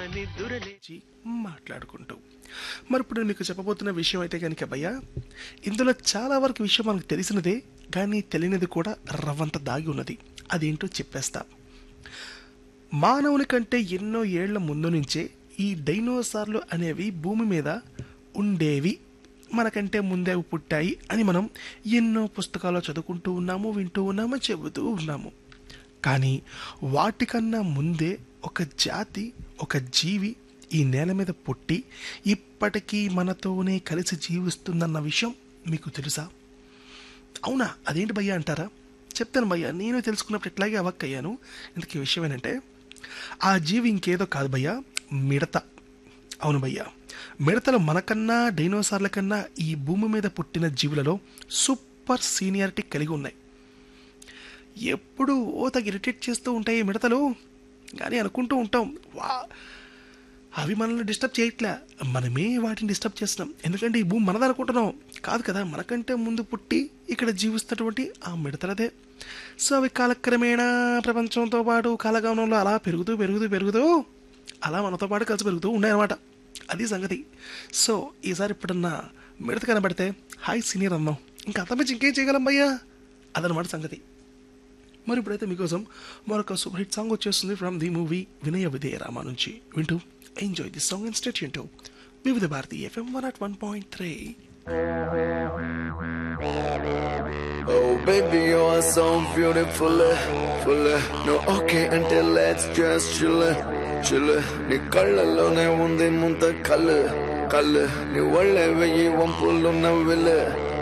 నిద్దురలేచి మాట్లాడుకుంటూ మరి ఇప్పుడు నేను మీకు చెప్పబోతున్న విషయం అయితే కనుక భయ్య ఇందులో చాలా వరకు విషయం మనకు తెలిసినదే కానీ తెలియనిది కూడా రవ్వంత దాగి ఉన్నది అదేంటో చెప్పేస్తా మానవుని కంటే ఎన్నో ఏళ్ల ముందు నుంచే ఈ డైనోసార్లు అనేవి భూమి మీద ఉండేవి మనకంటే ముందే అవి పుట్టాయి అని మనం ఎన్నో పుస్తకాలు చదువుకుంటూ ఉన్నాము వింటూ ఉన్నాము చెబుతూ ఉన్నాము కానీ వాటికన్నా ముందే ఒక జాతి ఒక జీవి ఈ నేల మీద పుట్టి ఇప్పటికీ మనతోనే కలిసి జీవిస్తుందన్న విషయం మీకు తెలుసా అవునా అదేంటి భయ్యా అంటారా చెప్తాను భయ్యా నేను తెలుసుకున్నప్పుడు ఇట్లాగే అవక్కయ్యాను ఇంతకీ విషయం ఏంటంటే ఆ జీవి ఇంకేదో కాదు భయ్యా మిడత అవును భయ్యా మిడతలు మనకన్నా డైనోసార్ల కన్నా ఈ భూమి మీద పుట్టిన జీవులలో సూపర్ సీనియారిటీ కలిగి ఉన్నాయి ఎప్పుడు ఓ తగ్గ ఇరిటేట్ చేస్తూ ఉంటాయి ఈ మిడతలు కానీ అనుకుంటూ ఉంటాం వా అవి మనల్ని డిస్టర్బ్ చేయట్లే మనమే వాటిని డిస్టర్బ్ చేస్తున్నాం ఎందుకంటే ఈ భూమి మనది అనుకుంటున్నాం కాదు కదా మనకంటే ముందు పుట్టి ఇక్కడ జీవిస్తున్నటువంటి ఆ మిడతలదే సో అవి కాలక్రమేణా ప్రపంచంతో పాటు కాలగమనంలో అలా పెరుగుతూ పెరుగుతూ పెరుగుతూ అలా మనతో పాటు కలిసి పెరుగుతూ ఉన్నాయన్నమాట అది సంగతి సో ఈసారి ఇప్పుడన్నా మిడత కనబడితే హాయ్ సీనియర్ అన్నాం ఇంకా అంతమించి ఇంకేం చేయగలం భయ్యా అదనమాట సంగతి మరి ఇప్పుడైతే మీకోసం మరొక సూపర్ హిట్ సాంగ్ వచ్చేస్తుంది from the movie Vinaya Vidheya Rama నుంచి వింటూ enjoy the song and stay టు Vividh Bharati FM one at one point three Oh baby, you are so beautiful, full. No okay until let's just chill, chill. నీ కళ్ళలోనే ఉంది ముంత కళ్ళు కళ్ళు నీ ఒళ్ళే వెయ్యి వంపులున్న విల్లు